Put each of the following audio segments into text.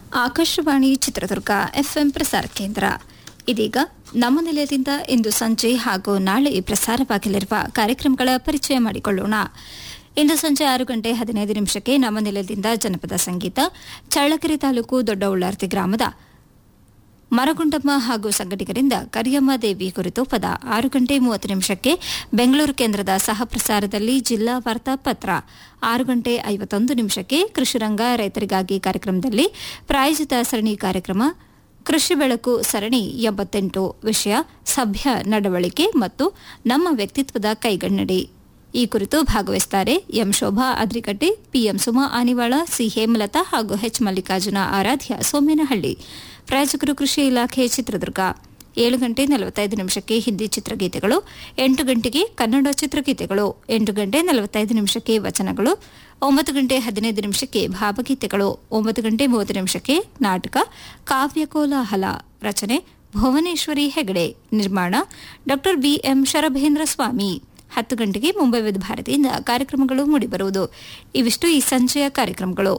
Akashvani Chitradurga FM ಪ್ರಸಾರ ಕೇಂದ್ರ ಇದೀಗ ನಮ್ಮ ನಿಲಯದಿಂದ ಇಂದು ಸಂಜೆ ಹಾಗೂ ನಾಳೆ ಪ್ರಸಾರವಾಗಲಿರುವ ಕಾರ್ಯಕ್ರಮಗಳ ಪರಿಚಯ ಮಾಡಿಕೊಳ್ಳೋಣ ಇಂದು ಸಂಜೆ ಆರು ಗಂಟೆ ಹದಿನೈದು ನಿಮಿಷಕ್ಕೆ ನಮ್ಮ ನಿಲಯದಿಂದ ಜನಪದ ಸಂಗೀತ ಚಳ್ಳಕೆರೆ ತಾಲೂಕು ದೊಡ್ಡ ಉಳ್ಳಾರ್ತಿ ಗ್ರಾಮದ ಮರಗುಂಡಮ್ಮ ಹಾಗೂ ಸಂಘಟಕರಿಂದ ಕರಿಯಮ್ಮ ದೇವಿ ಕುರಿತು ಪದ ಆರು ಗಂಟೆ ಮೂವತ್ತು ನಿಮಿಷಕ್ಕೆ ಬೆಂಗಳೂರು ಕೇಂದ್ರದ ಸಹ ಪ್ರಸಾರದಲ್ಲಿ ಜಿಲ್ಲಾ ವಾರ್ತಾ ಪತ್ರ ಆರು ಗಂಟೆ ಐವತ್ತೊಂದು ನಿಮಿಷಕ್ಕೆ ಕೃಷಿರಂಗ ರೈತರಿಗಾಗಿ ಕಾರ್ಯಕ್ರಮದಲ್ಲಿ ಪ್ರಾಯೋಜಿತ ಸರಣಿ ಕಾರ್ಯಕ್ರಮ ಕೃಷಿ ಬೆಳಕು ಸರಣಿ ಎಂಬತ್ತೆಂಟು ವಿಷಯ ಸಭ್ಯ ನಡವಳಿಕೆ ಮತ್ತು ನಮ್ಮ ವ್ಯಕ್ತಿತ್ವದ ಕೈಗನ್ನಡಿ ಈ ಕುರಿತು ಭಾಗವಹಿಸುತ್ತಾರೆ M Shobha Adrikatti PM Suma Aniwala C Hemalatha ಹಾಗೂ ಎಚ್ ಮಲ್ಲಿಕಾರ್ಜುನ ಆರಾಧ್ಯ ಸೋಮೇನಹಳ್ಳಿ ಪ್ರಾಯೋಜಕರು ಕೃಷಿ ಇಲಾಖೆ ಚಿತ್ರದುರ್ಗ ಏಳು ಗಂಟೆ ನಲವತ್ತೈದು ನಿಮಿಷಕ್ಕೆ ಹಿಂದಿ ಚಿತ್ರಗೀತೆಗಳು ಎಂಟು ಗಂಟೆಗೆ ಕನ್ನಡ ಚಿತ್ರಗೀತೆಗಳು ಎಂಟು ಗಂಟೆ ನಲವತ್ತೈದು ನಿಮಿಷಕ್ಕೆ ವಚನಗಳು ಒಂಬತ್ತು ಗಂಟೆ ಹದಿನೈದು ನಿಮಿಷಕ್ಕೆ ಭಾವಗೀತೆಗಳು ಒಂಬತ್ತು ಗಂಟೆ ಮೂವತ್ತು ನಿಮಿಷಕ್ಕೆ ನಾಟಕ ಕಾವ್ಯ ಕೋಲಾಹಲ ರಚನೆ ಭುವನೇಶ್ವರಿ ಹೆಗಡೆ ನಿರ್ಮಾಣ ಡಾ ಬಿಎಂ ಶರಭೇಂದ್ರ ಸ್ವಾಮಿ ಹತ್ತು ಗಂಟೆಗೆ ಮುಂಬೈ ವಿಧ ಭಾರತಿಯಿಂದ ಕಾರ್ಯಕ್ರಮಗಳು ಮೂಡಿಬರುವುದು ಇವಿಷ್ಟು ಈ ಸಂಜೆಯ ಕಾರ್ಯಕ್ರಮಗಳು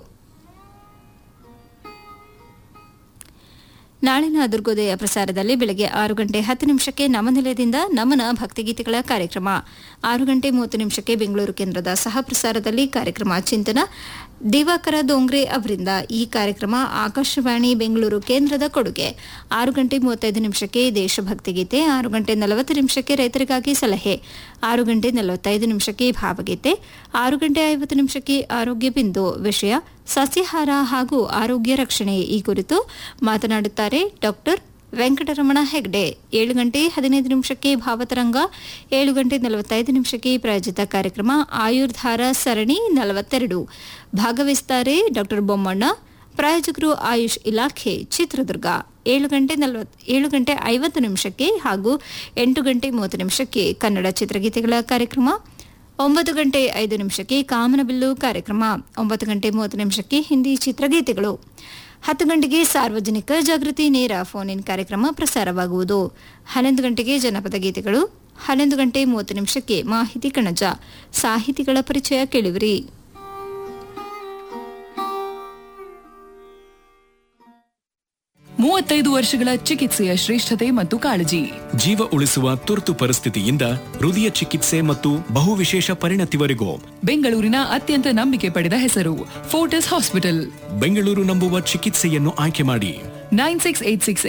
ನಾಳಿನ ದುರ್ಗೋದಯ ಪ್ರಸಾರದಲ್ಲಿ ಬೆಳಗ್ಗೆ ಆರು ಗಂಟೆ ಹತ್ತು ನಿಮಿಷಕ್ಕೆ ನಮ್ಮ ನಿಲಯದಿಂದ ನಮನ ಭಕ್ತಿಗೀತೆಗಳ ಕಾರ್ಯಕ್ರಮ ಆರು ಗಂಟೆ ಮೂವತ್ತು ನಿಮಿಷಕ್ಕೆ ಬೆಂಗಳೂರು ಕೇಂದ್ರದ ಸಹ ಪ್ರಸಾರದಲ್ಲಿ ಕಾರ್ಯಕ್ರಮ ಚಿಂತನ ದಿವಾಕರ ದೋಂಗ್ರೆ ಅವರಿಂದ ಈ ಕಾರ್ಯಕ್ರಮ ಆಕಾಶವಾಣಿ ಬೆಂಗಳೂರು ಕೇಂದ್ರದ ಕೊಡುಗೆ ಆರು ಗಂಟೆ ಮೂವತ್ತೈದು ನಿಮಿಷಕ್ಕೆ ದೇಶಭಕ್ತಿ ಗೀತೆ ಆರು ಗಂಟೆ ನಲವತ್ತು ನಿಮಿಷಕ್ಕೆ ರೈತರಿಗಾಗಿ ಸಲಹೆ ಆರು ಗಂಟೆ ನಲವತ್ತೈದು ನಿಮಿಷಕ್ಕೆ ಭಾವಗೀತೆ ಆರು ಗಂಟೆ ಐವತ್ತು ನಿಮಿಷಕ್ಕೆ ಆರೋಗ್ಯ ಬಿಂದು ವಿಷಯ ಸಸ್ಯಾಹಾರ ಹಾಗೂ ಆರೋಗ್ಯ ರಕ್ಷಣೆ ಈ ಕುರಿತು ಮಾತನಾಡುತ್ತಾರೆ ಡಾಕ್ಟರ್ ವೆಂಕಟರಮಣ ಹೆಗ್ಡೆ ಏಳು ಗಂಟೆ ಹದಿನೈದು ನಿಮಿಷಕ್ಕೆ ಭಾವತರಂಗ ಏಳು ಗಂಟೆ ನಲವತ್ತೈದು ನಿಮಿಷಕ್ಕೆ ಪ್ರಾಯೋಜಿತ ಕಾರ್ಯಕ್ರಮ ಆಯುರ್ಧಾರ ಸರಣಿ ನಲವತ್ತೆರಡು ಭಾಗವಹಿಸುತ್ತಾರೆ ಡಾಕ್ಟರ್ ಬೊಮ್ಮಣ್ಣ ಪ್ರಾಯೋಜಕರು ಆಯುಷ್ ಇಲಾಖೆ ಚಿತ್ರದುರ್ಗ ಏಳು ಗಂಟೆ ನಲವತ್ ಏಳು ಗಂಟೆ ಐವತ್ತು ನಿಮಿಷಕ್ಕೆ ಹಾಗೂ ಎಂಟು ಗಂಟೆ ಮೂವತ್ತು ನಿಮಿಷಕ್ಕೆ ಕನ್ನಡ ಚಿತ್ರಗೀತೆಗಳ ಕಾರ್ಯಕ್ರಮ ಒಂಬತ್ತು ಗಂಟೆ ಐದು ನಿಮಿಷಕ್ಕೆ ಕಾಮನಬಿಲ್ಲು ಕಾರ್ಯಕ್ರಮ ಒಂಬತ್ತು ಗಂಟೆ ಮೂವತ್ತು ನಿಮಿಷಕ್ಕೆ ಹಿಂದಿ ಚಿತ್ರಗೀತೆಗಳು ಹತ್ತು ಗಂಟೆಗೆ ಸಾರ್ವಜನಿಕ ಜಾಗೃತಿ ನೇರ ಫೋನ್ ಇನ್ ಕಾರ್ಯಕ್ರಮ ಪ್ರಸಾರವಾಗುವುದು ಹನ್ನೊಂದು ಗಂಟೆಗೆ ಜನಪದ ಗೀತೆಗಳು ಹನ್ನೊಂದು ಗಂಟೆ ಮೂವತ್ತು ನಿಮಿಷಕ್ಕೆ ಮಾಹಿತಿ ಕಣಜ ಸಾಹಿತಿಗಳ ಪರಿಚಯ ಕೇಳುವಿರಿ ಮೂವತ್ತೈದು ವರ್ಷಗಳ ಚಿಕಿತ್ಸೆಯ ಶ್ರೇಷ್ಠತೆ ಮತ್ತು ಕಾಳಜಿ ಜೀವ ಉಳಿಸುವ ತುರ್ತು ಪರಿಸ್ಥಿತಿಯಿಂದ ಹೃದಯ ಚಿಕಿತ್ಸೆ ಮತ್ತು ಬಹುವಿಶೇಷ ಪರಿಣತಿವರೆಗೂ ಬೆಂಗಳೂರಿನ ಅತ್ಯಂತ ನಂಬಿಕೆ ಪಡೆದ ಹೆಸರು ಫೋರ್ಟಿಸ್ ಹಾಸ್ಪಿಟಲ್ ಬೆಂಗಳೂರು ನಂಬುವ ಚಿಕಿತ್ಸೆಯನ್ನು ಆಯ್ಕೆ ಮಾಡಿ ನೈನ್ ಸಿಕ್ಸ್ ಏಟ್ ಸಿಕ್ಸ್